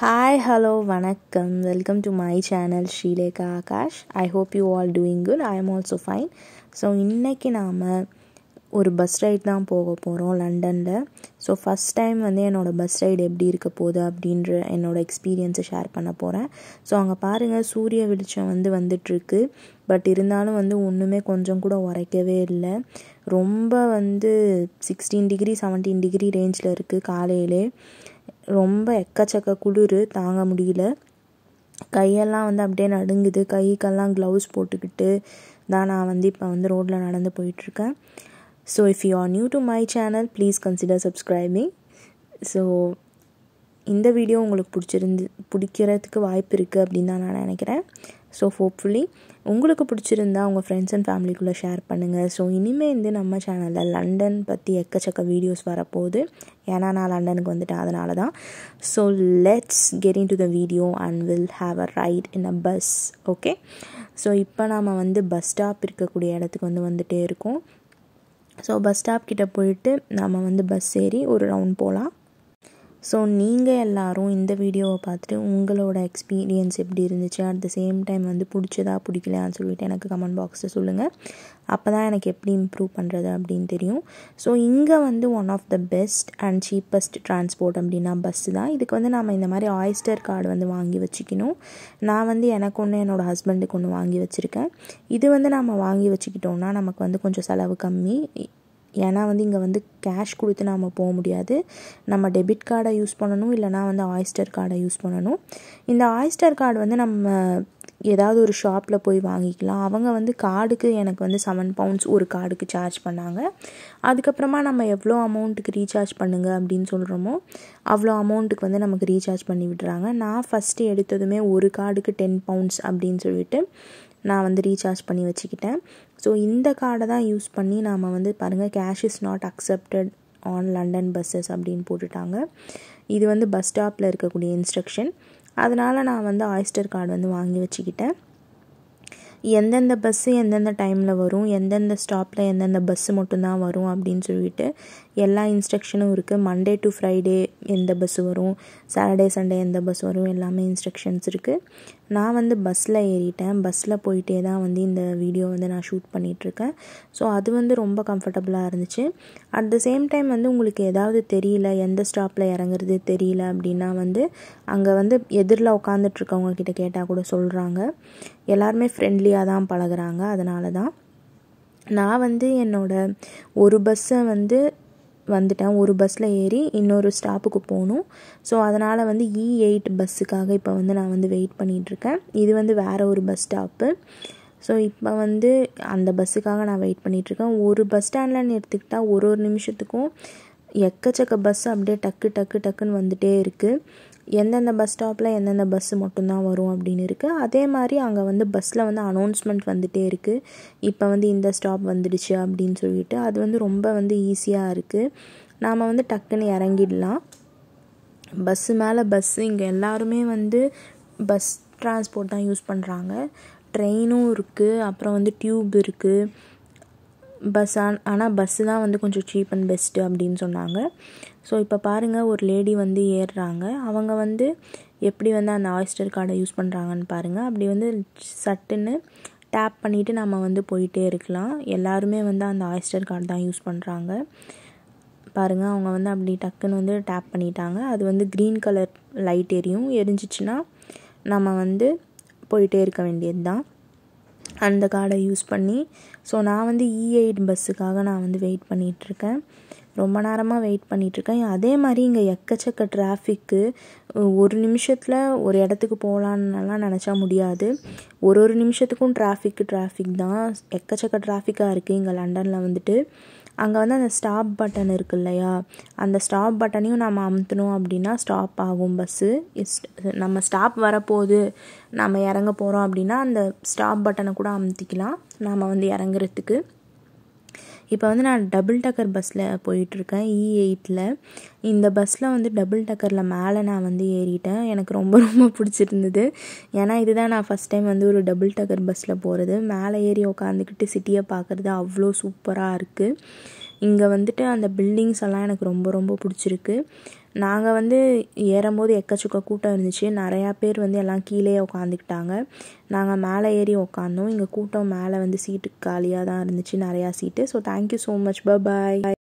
hi hello வணக்கம் welcome to my channel Sreelekha Akash I hope you all doing good I am also fine so இன்றைக்கி நாம் ஒரு bus right தான் போக போகிறோம் லண்டனில் ஸோ ஃபஸ்ட் டைம் வந்து என்னோடய பஸ் ரைடு எப்படி இருக்க போகுது அப்படின்ற என்னோடய எக்ஸ்பீரியன்ஸை ஷேர் பண்ண போகிறேன் ஸோ அங்கே பாருங்கள் சூரிய வெளிச்சம் வந்து வந்துட்டுருக்கு பட் இருந்தாலும் வந்து ஒன்றுமே கொஞ்சம் கூட உரைக்கவே இல்லை ரொம்ப வந்து சிக்ஸ்டீன் டிகிரி செவன்டீன் டிகிரி ரேஞ்சில் இருக்குது காலையிலே ரொம்ப எக்கச்சக்க குளிர் தாங்க முடியல கையெல்லாம் வந்து அப்படியே நடுங்குது கைக்கெல்லாம் க்ளவுஸ் போட்டுக்கிட்டு தான் நான் வந்து இப்போ வந்து ரோட்டில் நடந்து போயிட்டுருக்கேன் so if you are new to my channel please consider subscribing so இந்த வீடியோ உங்களுக்கு பிடிச்சிருந்து பிடிக்கிறதுக்கு வாய்ப்பு இருக்குது அப்படின்னு தான் நான் நினைக்கிறேன் ஸோ ஹோப்ஃபுல்லி உங்களுக்கு பிடிச்சிருந்தா உங்கள் ஃப்ரெண்ட்ஸ் அண்ட் ஃபேமிலிக்குள்ளே ஷேர் பண்ணுங்கள் ஸோ இனிமேல் வந்து நம்ம சேனலில் லண்டன் பற்றி எக்கச்சக்க வீடியோஸ் வரப்போகுது ஏன்னா நான் லண்டனுக்கு வந்துட்டேன் அதனால தான் so let's get into the video and will have a ride in a bus okay so இப்போ நாம் வந்து பஸ் ஸ்டாப் இருக்கக்கூடிய இடத்துக்கு வந்து வந்துகிட்டே இருக்கோம் ஸோ பஸ் ஸ்டாப் கிட்டே போயிட்டு நம்ம வந்து பஸ் ஏறி ஒரு ரவுண்ட் போகலாம் ஸோ நீங்கள் எல்லோரும் இந்த வீடியோவை பார்த்துட்டு உங்களோட எக்ஸ்பீரியன்ஸ் எப்படி இருந்துச்சு அட் த சேம் டைம் வந்து பிடிச்சதா பிடிக்கலையான்னு சொல்லிட்டு எனக்கு கமெண்ட் பாக்ஸில் சொல்லுங்கள் அப்போ தான் எனக்கு எப்படி இம்ப்ரூவ் பண்ணுறது அப்படின்னு தெரியும் ஸோ இங்கே வந்து one of the best and cheapest transport அப்படின்னா பஸ்ஸு தான் இதுக்கு வந்து நம்ம இந்த மாதிரி ஆயிஸ்டர் கார்டு வந்து வாங்கி வச்சுக்கணும் நான் வந்து எனக்கு ஒன்று என்னோடய ஹஸ்பண்டுக்கு ஒன்று வாங்கி வச்சுருக்கேன் இது வந்து நம்ம வாங்கி வச்சுக்கிட்டோம்னா நமக்கு வந்து கொஞ்சம் செலவு கம்மி ஏன்னா வந்து இங்கே வந்து கேஷ் கொடுத்து நாம் போக முடியாது நம்ம டெபிட் கார்டை யூஸ் பண்ணணும் இல்லைனா வந்து ஆயிஸ்டர் கார்டை யூஸ் பண்ணணும் இந்த ஆயிஸ்டர் கார்டு வந்து நம்ம ஏதாவது ஒரு ஷாப்பில் போய் வாங்கிக்கலாம் அவங்க வந்து கார்டுக்கு எனக்கு வந்து செவன் பவுண்ட்ஸ் ஒரு கார்டுக்கு சார்ஜ் பண்ணாங்க அதுக்கப்புறமா நம்ம எவ்வளோ அமௌண்ட்டுக்கு ரீசார்ஜ் பண்ணுங்க அப்படின்னு சொல்கிறோமோ அவ்வளோ அமௌண்ட்டுக்கு வந்து நமக்கு ரீசார்ஜ் பண்ணி விடுறாங்க நான் ஃபஸ்ட்டு எடுத்ததுமே ஒரு கார்டுக்கு டென் பவுண்ட்ஸ் அப்படின்னு சொல்லிட்டு நான் வந்து ரீசார்ஜ் பண்ணி வச்சுக்கிட்டேன் ஸோ இந்த கார்டை தான் யூஸ் பண்ணி நாம் வந்து பாருங்கள் cash is not accepted on London buses அப்படின்னு போட்டுட்டாங்க இது வந்து பஸ் ஸ்டாப்பில் இருக்கக்கூடிய இன்ஸ்ட்ரக்ஷன் அதனால் நான் வந்து ஆயிஸ்டர் கார்டு வந்து வாங்கி வச்சுக்கிட்டேன் எந்தெந்த பஸ்ஸு எந்தெந்த டைமில் வரும் எந்தெந்த ஸ்டாப்பில் எந்தெந்த பஸ்ஸு மட்டும்தான் வரும் அப்படின்னு சொல்லிட்டு எல்லா இன்ஸ்ட்ரக்ஷனும் இருக்குது மண்டே டு ஃப்ரைடே எந்த பஸ்ஸு வரும் சாட்டர்டே சண்டே எந்த பஸ் வரும் எல்லாமே இன்ஸ்ட்ரக்ஷன்ஸ் இருக்குது நான் வந்து பஸ்ஸில் ஏறிட்டேன் பஸ்ஸில் போயிட்டே தான் வந்து இந்த வீடியோ வந்து நான் ஷூட் பண்ணிகிட்ருக்கேன் ஸோ அது வந்து ரொம்ப கம்ஃபர்டபுளாக இருந்துச்சு அட் த சேம் டைம் வந்து உங்களுக்கு ஏதாவது தெரியல எந்த ஸ்டாப்பில் இறங்குறது தெரியல அப்படின்னா வந்து அங்கே வந்து எதிரில் உட்காந்துட்ருக்கவங்க கிட்ட கேட்டால் கூட சொல்கிறாங்க எல்லாருமே ஃப்ரெண்ட்லியாக தான் பழகுறாங்க அதனால தான் நான் வந்து என்னோடய ஒரு பஸ்ஸை வந்து வந்துட்டேன் ஒரு பஸ்ஸில் ஏறி இன்னொரு ஸ்டாப்புக்கு போகணும் ஸோ அதனால் வந்து இ எயிட் பஸ்ஸுக்காக இப்போ வந்து நான் வந்து வெயிட் பண்ணிகிட்ருக்கேன் இது வந்து வேறு ஒரு பஸ் ஸ்டாப்பு ஸோ இப்போ வந்து அந்த பஸ்ஸுக்காக நான் வெயிட் பண்ணிகிட்ருக்கேன் ஒரு பஸ் ஸ்டாண்டில் எடுத்துக்கிட்டால் ஒரு ஒரு நிமிஷத்துக்கும் எக்கச்சக்க பஸ் அப்படியே டக்கு டக்கு டக்குன்னு வந்துகிட்டே இருக்குது எந்தெந்த பஸ் ஸ்டாப்பில் எந்தெந்த பஸ்ஸு மட்டும்தான் வரும் அப்படின்னு இருக்குது அதே மாதிரி அங்கே வந்து பஸ்ஸில் வந்து அனௌன்ஸ்மெண்ட் வந்துகிட்டே இருக்குது இப்போ வந்து இந்த ஸ்டாப் வந்துடுச்சு அப்படின்னு சொல்லிட்டு அது வந்து ரொம்ப வந்து ஈஸியாக இருக்குது நாம் வந்து டக்குன்னு இறங்கிடலாம் பஸ்ஸு மேலே பஸ்ஸு இங்கே எல்லாருமே வந்து பஸ் டிரான்ஸ்போர்ட் தான் யூஸ் பண்ணுறாங்க ட்ரெயினும் இருக்குது அப்புறம் வந்து டியூப் இருக்குது பஸ் ஆனால் பஸ்ஸு தான் வந்து கொஞ்சம் சீப் அண்ட் பெஸ்ட்டு அப்படின்னு சொன்னாங்க ஸோ இப்போ பாருங்கள் ஒரு லேடி வந்து ஏறுறாங்க அவங்க வந்து எப்படி வந்து அந்த ஆயிஸ்டர் கார்டை யூஸ் பண்ணுறாங்கன்னு பாருங்கள் அப்படி வந்து சட்டுன்னு டேப் பண்ணிவிட்டு நம்ம வந்து போயிட்டே இருக்கலாம் எல்லாருமே வந்து அந்த ஆயிஸ்டர் கார்டு தான் யூஸ் பண்ணுறாங்க பாருங்கள் அவங்க வந்து அப்படி டக்குன்னு வந்து டேப் பண்ணிட்டாங்க அது வந்து க்ரீன் கலர் லைட் எரியும் எரிஞ்சிச்சுன்னா நம்ம வந்து போயிட்டே இருக்க வேண்டியது தான் அந்த கார்டை யூஸ் பண்ணி ஸோ நான் வந்து இ எயிட் பஸ்ஸுக்காக நான் வந்து வெயிட் பண்ணிகிட்ருக்கேன் ரொம்ப நேரமாக வெயிட் பண்ணிகிட்ருக்கேன் அதே மாதிரி இங்கே எக்கச்சக்க டிராஃபிக்கு ஒரு நிமிஷத்தில் ஒரு இடத்துக்கு போகலான்னுலாம் நினச்சா முடியாது ஒரு ஒரு நிமிஷத்துக்கும் டிராஃபிக்கு டிராஃபிக் தான் எக்கச்சக்க டிராஃபிக்காக இருக்குது இங்கே லண்டனில் வந்துட்டு அங்கே வந்து அந்த ஸ்டாப் பட்டன் இருக்கு இல்லையா அந்த ஸ்டாப் பட்டனையும் நம்ம அமுத்தணும் அப்படின்னா ஸ்டாப் ஆகும் பஸ்ஸு நம்ம ஸ்டாப் வரப்போகுது நம்ம இறங்க போகிறோம் அப்படின்னா அந்த ஸ்டாப் பட்டனை கூட அமுத்திக்கலாம் நாம் வந்து இறங்குறதுக்கு இப்போ வந்து நான் டபுள் டக்கர் பஸ்ஸில் போயிட்டுருக்கேன் இ எயிட்டில் இந்த பஸ்ஸில் வந்து டபுள் டக்கரில் மேலே நான் வந்து ஏறிட்டேன் எனக்கு ரொம்ப ரொம்ப பிடிச்சிருந்தது ஏன்னா இதுதான் நான் ஃபஸ்ட் டைம் வந்து ஒரு டபுள் டக்கர் பஸ்ஸில் போகிறது மேலே ஏறி உட்காந்துக்கிட்டு சிட்டியை பார்க்குறது அவ்வளோ சூப்பராக இருக்குது இங்கே வந்துட்டு அந்த பில்டிங்ஸ் எல்லாம் எனக்கு ரொம்ப ரொம்ப பிடிச்சிருக்கு நாங்கள் வந்து ஏறும்போது எக்கச்சக்க கூட்டம் இருந்துச்சு நிறையா பேர் வந்து எல்லாம் கீழே உட்காந்துக்கிட்டாங்க நாங்கள் மேலே ஏறி உட்காந்தோம் இங்கே கூட்டம் மேலே வந்து சீட்டு காலியாக தான் இருந்துச்சு நிறையா seat so thank you so much பாய்